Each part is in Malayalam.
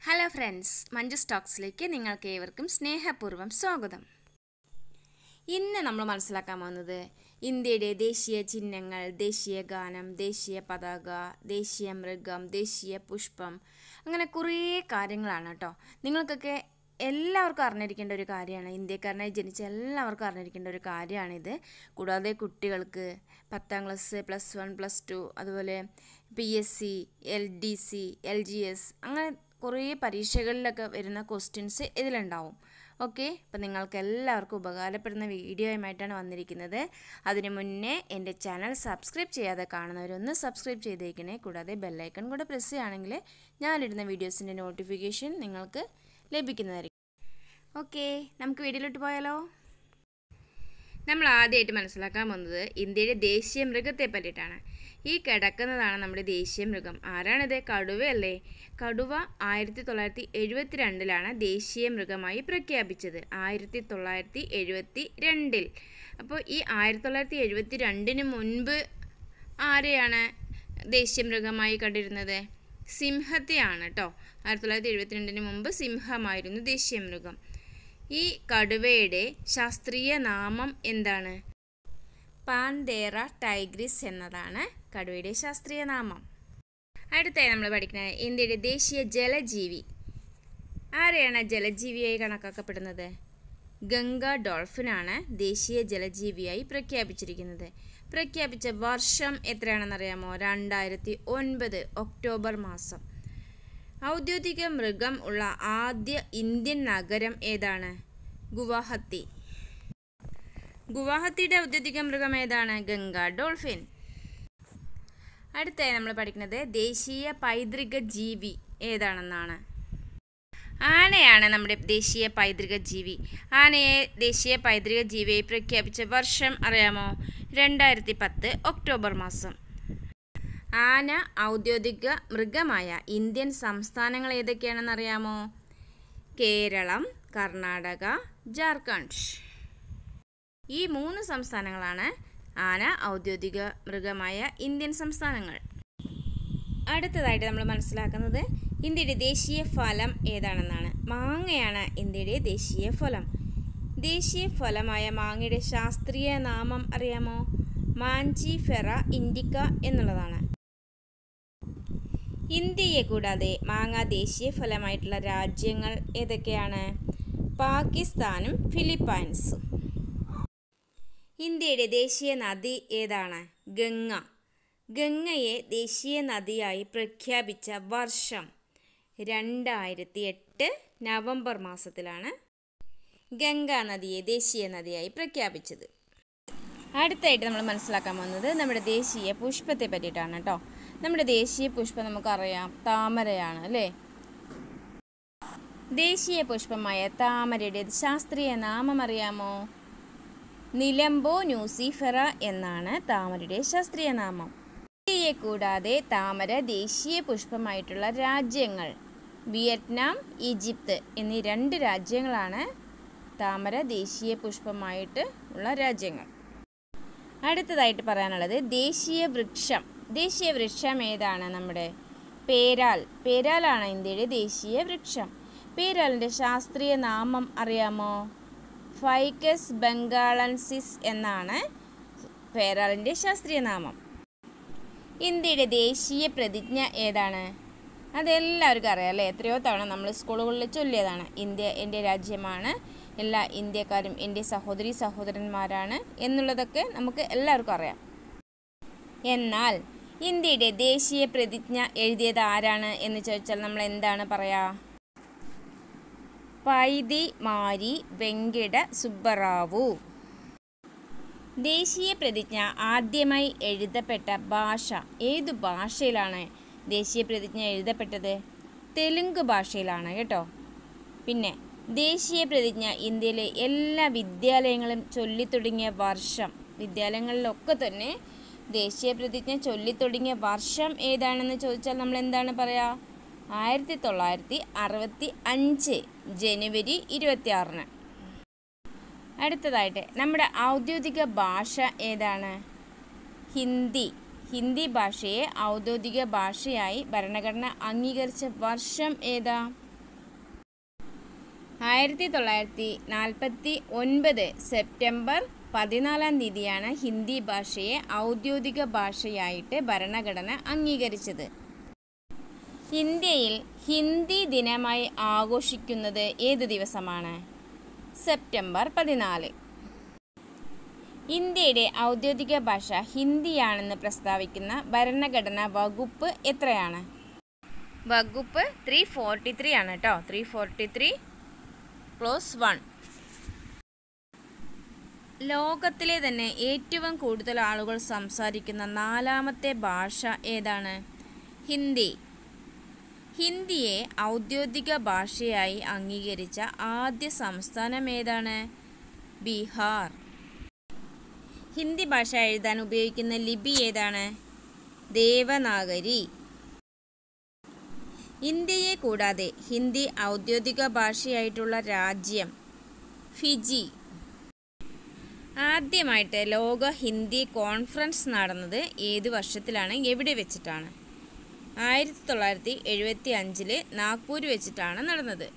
ഹലോ ഫ്രണ്ട്സ് മഞ്ജു സ്റ്റോക്സിലേക്ക് നിങ്ങൾക്ക് ഏവർക്കും സ്നേഹപൂർവ്വം സ്വാഗതം ഇന്ന് നമ്മൾ മനസ്സിലാക്കാൻ പോകുന്നത് ഇന്ത്യയുടെ ദേശീയ ചിഹ്നങ്ങൾ ദേശീയ ഗാനം ദേശീയ പതാക ദേശീയ മൃഗം ദേശീയ പുഷ്പം അങ്ങനെ കുറേ കാര്യങ്ങളാണ് കേട്ടോ നിങ്ങൾക്കൊക്കെ എല്ലാവർക്കും അറിഞ്ഞിരിക്കേണ്ട ഒരു കാര്യമാണ് ഇന്ത്യക്കാരനായി ജനിച്ച എല്ലാവർക്കും അറിഞ്ഞിരിക്കേണ്ട ഒരു കാര്യമാണിത് കൂടാതെ കുട്ടികൾക്ക് പത്താം class plus one plus two അതുപോലെ P S C L D C L G S അങ്ങനെ കുറേ പരീക്ഷകളിലൊക്കെ വരുന്ന ക്വസ്റ്റ്യൻസ് ഇതിലുണ്ടാവും ഓക്കെ അപ്പം നിങ്ങൾക്ക് എല്ലാവർക്കും ഉപകാരപ്പെടുന്ന വീഡിയോയുമായിട്ടാണ് വന്നിരിക്കുന്നത് അതിനു മുന്നേ എൻ്റെ ചാനൽ സബ്സ്ക്രൈബ് ചെയ്യാതെ കാണുന്നവരൊന്ന് സബ്സ്ക്രൈബ് ചെയ്തേക്കണേ കൂടാതെ ബെല്ലൈക്കൺ കൂടെ പ്രസ് ചെയ്യുകയാണെങ്കിൽ ഞാനിടുന്ന വീഡിയോസിൻ്റെ നോട്ടിഫിക്കേഷൻ നിങ്ങൾക്ക് ലഭിക്കുന്നതായിരിക്കും ഓക്കെ നമുക്ക് വീഡിയോയിലോട്ട് പോയാലോ നമ്മൾ ആദ്യമായിട്ട് മനസ്സിലാക്കാൻ പോകുന്നത് ഇന്ത്യയുടെ ദേശീയ മൃഗത്തെ പറ്റിയിട്ടാണ് ഈ കിടക്കുന്നതാണ് നമ്മുടെ ദേശീയ മൃഗം ആരാണിത് കടുവയല്ലേ കടുവ ആയിരത്തി തൊള്ളായിരത്തി എഴുപത്തി രണ്ടിലാണ് ദേശീയ മൃഗമായി പ്രഖ്യാപിച്ചത് ആയിരത്തി തൊള്ളായിരത്തി എഴുപത്തി രണ്ടിൽ അപ്പോൾ ഈ ആയിരത്തി തൊള്ളായിരത്തി എഴുപത്തി രണ്ടിന് മുൻപ് ആരെയാണ് ദേശീയ മൃഗമായി കണ്ടിരുന്നത് സിംഹത്തെയാണ് കേട്ടോ ആയിരത്തി തൊള്ളായിരത്തി എഴുപത്തിരണ്ടിന് മുമ്പ് സിംഹമായിരുന്നു ദേശീയ മൃഗം ഈ കടുവയുടെ ശാസ്ത്രീയ നാമം എന്താണ് പാൻഡേറ ടൈഗ്രിസ് എന്നതാണ് കടുവയുടെ ശാസ്ത്രീയ നാമം അടുത്തായി നമ്മൾ പഠിക്കുന്നത് ഇന്ത്യയുടെ ദേശീയ ജലജീവി ആരെയാണ് ജലജീവിയായി കണക്കാക്കപ്പെടുന്നത് ഗംഗ ഡോൾഫിനാണ് ദേശീയ ജലജീവിയായി പ്രഖ്യാപിച്ചിരിക്കുന്നത് പ്രഖ്യാപിച്ച വർഷം എത്രയാണെന്നറിയാമോ രണ്ടായിരത്തി ഒൻപത് ഒക്ടോബർ മാസം ഔദ്യോഗിക മൃഗം ഉള്ള ആദ്യ ഇന്ത്യൻ നഗരം ഏതാണ് ഗുവാഹത്തി ഗുവാഹത്തിയുടെ ഔദ്യോഗിക മൃഗം ഏതാണ് ഗംഗ ഡോൾഫിൻ അടുത്തായി നമ്മൾ പഠിക്കുന്നത് ദേശീയ പൈതൃക ജീവി ഏതാണെന്നാണ് ആനയാണ് നമ്മുടെ ദേശീയ പൈതൃക ജീവി ആനയെ ദേശീയ പൈതൃക ജീവിയായി പ്രഖ്യാപിച്ച വർഷം അറിയാമോ രണ്ടായിരത്തി പത്ത് ഒക്ടോബർ മാസം ആന ഔദ്യോഗിക മൃഗമായ ഇന്ത്യൻ സംസ്ഥാനങ്ങൾ ഏതൊക്കെയാണെന്ന് അറിയാമോ കേരളം കർണാടക ജാർഖണ്ഡ് ഈ മൂന്ന് സംസ്ഥാനങ്ങളാണ് ആന ഔദ്യോഗിക മൃഗമായ ഇന്ത്യൻ സംസ്ഥാനങ്ങൾ അടുത്തതായിട്ട് നമ്മൾ മനസ്സിലാക്കുന്നത് ഇന്ത്യയുടെ ദേശീയ ഫലം ഏതാണെന്നാണ് മാങ്ങയാണ് ഇന്ത്യയുടെ ദേശീയ ഫലം ദേശീയ ഫലമായ മാങ്ങയുടെ ശാസ്ത്രീയ നാമം അറിയാമോ മാഞ്ചി ഫെറ ഇൻഡിക്ക എന്നുള്ളതാണ് ഇന്ത്യയെ കൂടാതെ മാങ്ങ ദേശീയ ഫലമായിട്ടുള്ള രാജ്യങ്ങൾ ഏതൊക്കെയാണ് പാകിസ്ഥാനും ഫിലിപ്പൈൻസും ഇന്ത്യയുടെ ദേശീയ നദി ഏതാണ് ഗംഗ ഗംഗയെ ദേശീയ നദിയായി പ്രഖ്യാപിച്ച വർഷം രണ്ടായിരത്തി എട്ട് നവംബർ മാസത്തിലാണ് ഗംഗാ നദിയെ ദേശീയ നദിയായി പ്രഖ്യാപിച്ചത് അടുത്തായിട്ട് നമ്മൾ മനസ്സിലാക്കാൻ പോകുന്നത് നമ്മുടെ ദേശീയ പുഷ്പത്തെ പറ്റിയിട്ടാണ് കേട്ടോ നമ്മുടെ ദേശീയ പുഷ്പം നമുക്കറിയാം താമരയാണ് അല്ലേ ദേശീയ പുഷ്പമായ താമരയുടെ ശാസ്ത്രീയ നാമം അറിയാമോ നിലംബോ ന്യൂസിഫെറ എന്നാണ് താമരയുടെ ശാസ്ത്രീയ നാമം ഇന്ത്യയെ കൂടാതെ താമര ദേശീയ പുഷ്പമായിട്ടുള്ള രാജ്യങ്ങൾ വിയറ്റ്നാം ഈജിപ്ത് എന്നീ രണ്ട് രാജ്യങ്ങളാണ് താമര ദേശീയ പുഷ്പമായിട്ട് ഉള്ള രാജ്യങ്ങൾ അടുത്തതായിട്ട് പറയാനുള്ളത് ദേശീയ വൃക്ഷം ദേശീയ വൃക്ഷം ഏതാണ് നമ്മുടെ പേരാൽ പേരാലാണ് ഇന്ത്യയുടെ ദേശീയ വൃക്ഷം പേരാലിൻ്റെ ശാസ്ത്രീയ നാമം അറിയാമോ ഫൈക്കസ് ബംഗാളൻസിസ് എന്നാണ് പേരാലിൻ്റെ ശാസ്ത്രീയ നാമം ഇന്ത്യയുടെ ദേശീയ പ്രതിജ്ഞ ഏതാണ് അതെല്ലാവർക്കും അറിയാം അല്ലേ എത്രയോ തവണ നമ്മൾ സ്കൂളുകളിൽ ചൊല്ലിയതാണ് ഇന്ത്യ എൻ്റെ രാജ്യമാണ് എല്ലാ ഇന്ത്യക്കാരും എൻ്റെ സഹോദരി സഹോദരന്മാരാണ് എന്നുള്ളതൊക്കെ നമുക്ക് എല്ലാവർക്കും അറിയാം എന്നാൽ ഇന്ത്യയുടെ ദേശീയ പ്രതിജ്ഞ എഴുതിയത് ആരാണ് എന്ന് ചോദിച്ചാൽ നമ്മൾ എന്താണ് പറയുക പൈതി മാരി വെങ്കിട സുബ്ബറാവു ദേശീയ പ്രതിജ്ഞ ആദ്യമായി എഴുതപ്പെട്ട ഭാഷ ഏതു ഭാഷയിലാണ് ദേശീയ പ്രതിജ്ഞ എഴുതപ്പെട്ടത് തെലുങ്ക് ഭാഷയിലാണ് കേട്ടോ പിന്നെ ദേശീയ പ്രതിജ്ഞ ഇന്ത്യയിലെ എല്ലാ വിദ്യാലയങ്ങളും ചൊല്ലിത്തുടങ്ങിയ വർഷം വിദ്യാലയങ്ങളിലൊക്കെ തന്നെ ദേശീയ പ്രതിജ്ഞ ചൊല്ലിത്തുടങ്ങിയ വർഷം ഏതാണെന്ന് ചോദിച്ചാൽ നമ്മൾ എന്താണ് പറയുക ആയിരത്തി തൊള്ളായിരത്തി അറുപത്തി അഞ്ച് ജനുവരി ഇരുപത്തി ആറിന് അടുത്തതായിട്ട് നമ്മുടെ ഔദ്യോഗിക ഭാഷ ഏതാണ് ഹിന്ദി ഹിന്ദി ഭാഷയെ ഔദ്യോഗിക ഭാഷയായി ഭരണഘടന അംഗീകരിച്ച വർഷം ഏതാ ആയിരത്തി തൊള്ളായിരത്തി നാൽപ്പത്തി ഒൻപത് സെപ്റ്റംബർ പതിനാലാം തീയതിയാണ് ഹിന്ദി ഭാഷയെ ഔദ്യോഗിക ഭാഷയായിട്ട് ഭരണഘടന അംഗീകരിച്ചത് ഇന്ത്യയിൽ ഹിന്ദി ദിനമായി ആഘോഷിക്കുന്നത് ഏത് ദിവസമാണ് സെപ്റ്റംബർ പതിനാല് ഇന്ത്യയുടെ ഔദ്യോഗിക ഭാഷ ഹിന്ദിയാണെന്ന് പ്രസ്താവിക്കുന്ന ഭരണഘടനാ വകുപ്പ് എത്രയാണ് വകുപ്പ് ത്രീ ഫോർട്ടി ത്രീ ആണ് കേട്ടോ three forty three clause one ലോകത്തിലെ തന്നെ ഏറ്റവും കൂടുതൽ ആളുകൾ സംസാരിക്കുന്ന നാലാമത്തെ ഭാഷ ഏതാണ് ഹിന്ദി ഹിന്ദിയെ ഔദ്യോഗിക ഭാഷയായി അംഗീകരിച്ച ആദ്യ സംസ്ഥാനം ഏതാണ് ബീഹാർ ഹിന്ദി ഭാഷ എഴുതാൻ ഉപയോഗിക്കുന്ന ലിപി ഏതാണ് ദേവനാഗരി ഇന്ത്യയെ കൂടാതെ ഹിന്ദി ഔദ്യോഗിക ഭാഷയായിട്ടുള്ള രാജ്യം ഫിജി ആദ്യമായിട്ട് ലോക ഹിന്ദി കോൺഫറൻസ് നടന്നത് ഏത് വർഷത്തിലാണ് എവിടെ വെച്ചിട്ടാണ് ആയിരത്തി തൊള്ളായിരത്തി എഴുപത്തി അഞ്ചില് നാഗ്പൂർ വെച്ചിട്ടാണ് നടന്നത്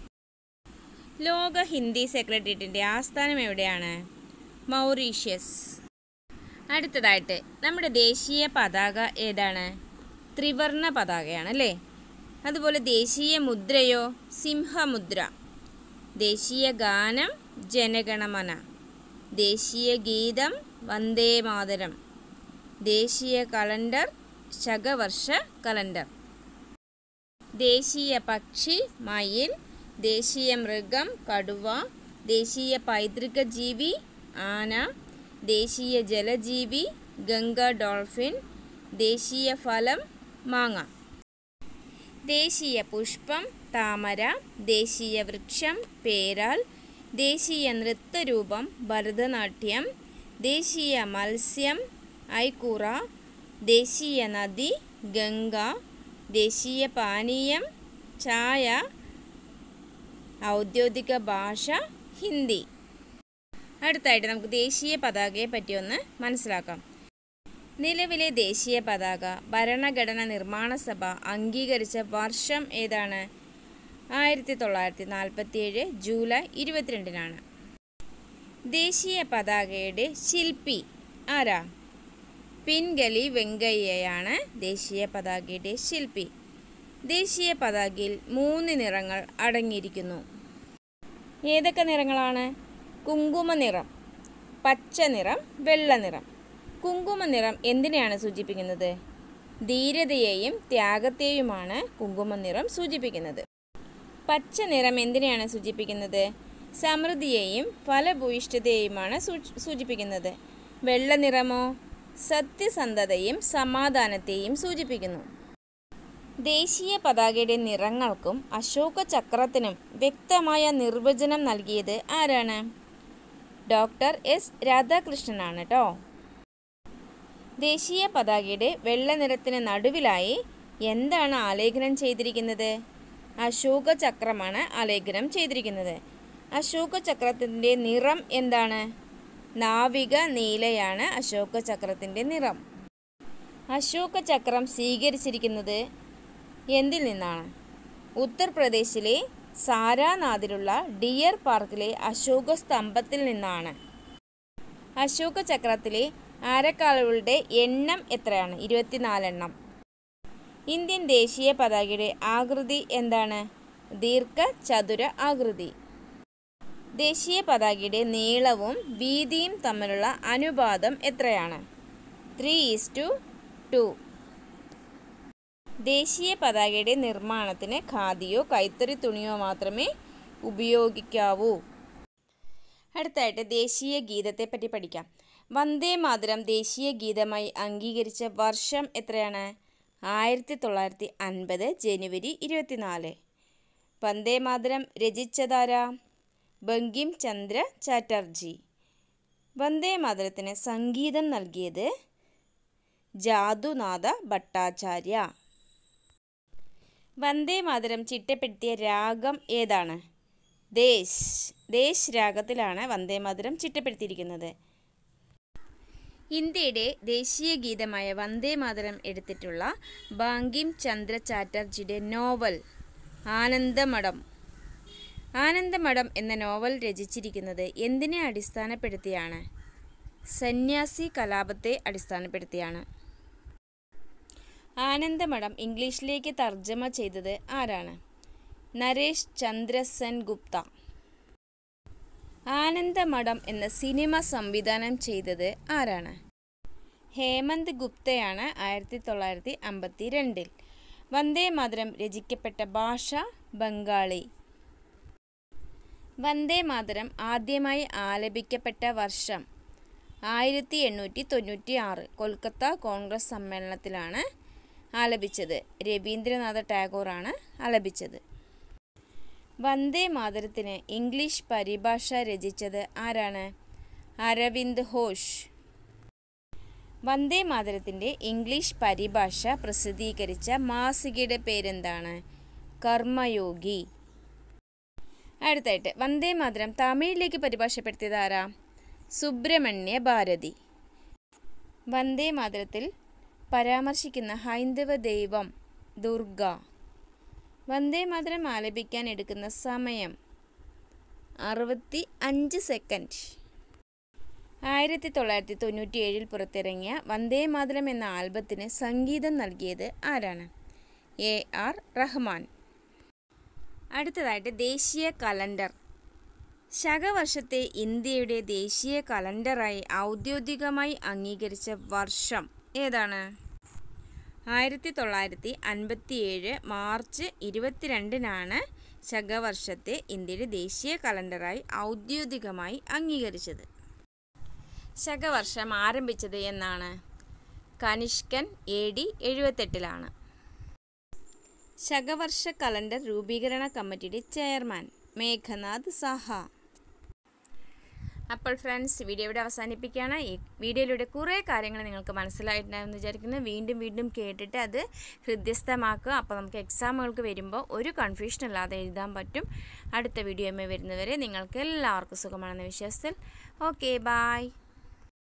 ലോക ഹിന്ദി സെക്രട്ടേറിയറ്റിൻ്റെ ആസ്ഥാനം എവിടെയാണ് മൗറീഷ്യസ് അടുത്തതായിട്ട് നമ്മുടെ ദേശീയ പതാക ഏതാണ് ത്രിവർണ പതാകയാണ് അല്ലേ അതുപോലെ ദേശീയ മുദ്രയോ സിംഹമുദ്ര ദേശീയ ഗാനം ജനഗണമന ദേശീയ ഗീതം വന്ദേ മാതരം ദേശീയ കലണ്ടർ ശകവർഷ കലണ്ടർ ദേശീയ പക്ഷി മയിൽ ദേശീയ മൃഗം കടുവ ദേശീയ പൈതൃക ജീവി ആന ദേശീയ ജലജീവി ഗംഗ ഡോൾഫിൻ ദേശീയ ഫലം മാങ്ങ ദേശീയ പുഷ്പം താമര ദേശീയ വൃക്ഷം പേരാൽ ദേശീയ നൃത്തരൂപം ഭരതനാട്യം ദേശീയ മത്സ്യം ഐക്കൂറ ദേശീയ നദി ഗംഗ ദേശീയ പാനീയം ചായ ഔദ്യോഗിക ഭാഷ ഹിന്ദി അടുത്തായിട്ട് നമുക്ക് ദേശീയ പതാകയെ പറ്റി ഒന്ന് മനസ്സിലാക്കാം നിലവിലെ ദേശീയ പതാക ഭരണഘടന നിർമ്മാണ സഭ അംഗീകരിച്ച വർഷം ഏതാണ് ആയിരത്തി തൊള്ളായിരത്തി നാൽപ്പത്തിയേഴ് ജൂലൈ ഇരുപത്തിരണ്ടിനാണ് ദേശീയ പതാകയുടെ ശില്പി ആരാ പിൻഗലി വെങ്കയ്യയാണ് ദേശീയ പതാകയുടെ ശില്പി ദേശീയ പതാകയിൽ മൂന്ന് നിറങ്ങൾ അടങ്ങിയിരിക്കുന്നു ഏതൊക്കെ നിറങ്ങളാണ് കുങ്കുമ നിറം പച്ച നിറം വെള്ള നിറം കുങ്കുമ നിറം എന്തിനെയാണ് സൂചിപ്പിക്കുന്നത് ധീരതയെയും ത്യാഗത്തെയുമാണ് കുങ്കുമ നിറം സൂചിപ്പിക്കുന്നത് പച്ച നിറം എന്തിനെയാണ് സൂചിപ്പിക്കുന്നത് സമൃദ്ധിയെയും ഫലഭൂയിഷ്ഠതയെയുമാണ് സൂ- സൂചിപ്പിക്കുന്നത് വെള്ള നിറമോ സത്യസന്ധതയും സമാധാനത്തെയും സൂചിപ്പിക്കുന്നു ദേശീയ പതാകയുടെ നിറങ്ങൾക്കും അശോക ചക്രത്തിനും വ്യക്തമായ നിർവചനം നൽകിയത് ആരാണ് ഡോക്ടർ എസ് രാധാകൃഷ്ണനാണ് കേട്ടോ ദേശീയ പതാകയുടെ വെള്ള നിറത്തിന് നടുവിലായി എന്താണ് ആലേഖനം ചെയ്തിരിക്കുന്നത് അശോക ചക്രമാണ് ആലേഖനം ചെയ്തിരിക്കുന്നത് അശോക ചക്രത്തിൻ്റെ നിറം എന്താണ് നാവിക നീലയാണ് അശോക ചക്രത്തിൻ്റെ നിറം അശോക ചക്രം സ്വീകരിച്ചിരിക്കുന്നത് എന്തിൽ നിന്നാണ് ഉത്തർപ്രദേശിലെ സാരാനാഥിലുള്ള ഡിയർ പാർക്കിലെ അശോക സ്തംഭത്തിൽ നിന്നാണ് അശോക ചക്രത്തിലെ ആരക്കാലുകളുടെ എണ്ണം എത്രയാണ് ഇരുപത്തിനാലെണ്ണം ഇന്ത്യൻ ദേശീയ പതാകയുടെ ആകൃതി എന്താണ് ദീർഘചതുര ആകൃതി ദേശീയ പതാകയുടെ നീളവും വീതിയും തമ്മിലുള്ള അനുപാതം എത്രയാണ് ത്രീ ഈസ് ടു ടു ദേശീയ പതാകയുടെ നിർമ്മാണത്തിന് ഖാദിയോ കൈത്തറി തുണിയോ മാത്രമേ ഉപയോഗിക്കാവൂ അടുത്തായിട്ട് ദേശീയ ഗീതത്തെ പറ്റി പഠിക്കാം വന്ദേ മാതരം ദേശീയ ഗീതമായി അംഗീകരിച്ച വർഷം എത്രയാണ് ആയിരത്തി തൊള്ളായിരത്തി അൻപത് ജനുവരി ഇരുപത്തിനാല് വന്ദേ മാതരം രചിച്ചതാരാ ബങ്കിം ചന്ദ്ര ചാറ്റർജി വന്ദേ മാതരത്തിന് സംഗീതം നൽകിയത് ജാദുനാഥ ഭട്ടാചാര്യ വന്ദേ മാതരം ചിട്ടപ്പെടുത്തിയ രാഗം ഏതാണ് ദേശ് ദേശ് രാഗത്തിലാണ് വന്ദേ മാതരം ചിട്ടപ്പെടുത്തിയിരിക്കുന്നത് ഇന്ത്യയുടെ ദേശീയ ഗീതമായ വന്ദേ മാതരം എടുത്തിട്ടുള്ള ബാങ്കിം ചന്ദ്ര ചാറ്റർജിയുടെ നോവൽ ആനന്ദമഠം ആനന്ദമഠം എന്ന നോവൽ രചിച്ചിരിക്കുന്നത് എന്തിനെ അടിസ്ഥാനപ്പെടുത്തിയാണ് സന്യാസി കലാപത്തെ അടിസ്ഥാനപ്പെടുത്തിയാണ് ആനന്ദമഠം ഇംഗ്ലീഷിലേക്ക് തർജ്ജമ ചെയ്തത് ആരാണ് നരേഷ് ചന്ദ്ര സെൻ ഗുപ്ത ആനന്ദമഠം എന്ന സിനിമ സംവിധാനം ചെയ്തത് ആരാണ് ഹേമന്ത് ഗുപ്തയാണ് ആയിരത്തി തൊള്ളായിരത്തി അമ്പത്തി രണ്ടിൽ വന്ദേ മാതരം രചിക്കപ്പെട്ട ഭാഷ ബംഗാളി വന്ദേ മാതരം ആദ്യമായി ആലപിക്കപ്പെട്ട വർഷം ആയിരത്തി എണ്ണൂറ്റി തൊണ്ണൂറ്റി ആറ് കൊൽക്കത്ത കോൺഗ്രസ് സമ്മേളനത്തിലാണ് ആലപിച്ചത് രവീന്ദ്രനാഥ ടാഗോറാണ് ആലപിച്ചത് വന്ദേ മാതരത്തിന് ഇംഗ്ലീഷ് പരിഭാഷ രചിച്ചത് ആരാണ് അരവിന്ദ് ഘോഷ് വന്ദേ മാതരത്തിൻ്റെ ഇംഗ്ലീഷ് പരിഭാഷ പ്രസിദ്ധീകരിച്ച മാസികയുടെ പേരെന്താണ് കർമ്മയോഗി അടുത്തായിട്ട് വന്ദേ മാതരം തമിഴിലേക്ക് പരിഭാഷപ്പെടുത്തിയത് ആരാ സുബ്രഹ്മണ്യ ഭാരതി വന്ദേ മാതരത്തിൽ പരാമർശിക്കുന്ന ഹൈന്ദവ ദൈവം ദുർഗ വന്ദേ മാതരം ആലപിക്കാൻ എടുക്കുന്ന സമയം അറുപത്തി അഞ്ച് സെക്കൻഡ് ആയിരത്തി തൊള്ളായിരത്തി തൊണ്ണൂറ്റി ഏഴിൽ പുറത്തിറങ്ങിയ വന്ദേ മാതരം എന്ന ആൽബത്തിന് സംഗീതം നൽകിയത് ആരാണ് എ ആർ റഹ്മാൻ അടുത്തതായിട്ട് ദേശീയ കലണ്ടർ ശകവർഷത്തെ ഇന്ത്യയുടെ ദേശീയ കലണ്ടറായി ഔദ്യോഗികമായി അംഗീകരിച്ച വർഷം ഏതാണ് ആയിരത്തി തൊള്ളായിരത്തി അൻപത്തിയേഴ് മാർച്ച് ഇരുപത്തിരണ്ടിനാണ് ശകവർഷത്തെ ഇന്ത്യയുടെ ദേശീയ കലണ്ടറായി ഔദ്യോഗികമായി അംഗീകരിച്ചത് ശകവർഷം ആരംഭിച്ചത് എന്നാണ് കനിഷ്കൻ എ ഡി എഴുപത്തെട്ടിലാണ് ശകവർഷ കലണ്ടർ രൂപീകരണ കമ്മിറ്റിയുടെ ചെയർമാൻ മേഘനാഥ് സഹ അപ്പോൾ ഫ്രണ്ട്സ് വീഡിയോ ഇവിടെ അവസാനിപ്പിക്കുകയാണ് ഈ വീഡിയോയിലൂടെ കുറേ കാര്യങ്ങൾ നിങ്ങൾക്ക് മനസ്സിലായിട്ടുണ്ടാകുമെന്ന് വിചാരിക്കുന്നു വീണ്ടും വീണ്ടും കേട്ടിട്ട് അത് ഹൃദ്യസ്ഥമാക്കുക അപ്പോൾ നമുക്ക് എക്സാമുകൾക്ക് വരുമ്പോൾ ഒരു കൺഫ്യൂഷൻ ഇല്ലാതെ എഴുതാൻ പറ്റും അടുത്ത വീഡിയോയുമായി വരുന്നവരെ നിങ്ങൾക്ക് എല്ലാവർക്കും സുഖമാണെന്ന വിശ്വാസത്തിൽ ഓക്കെ ബായ്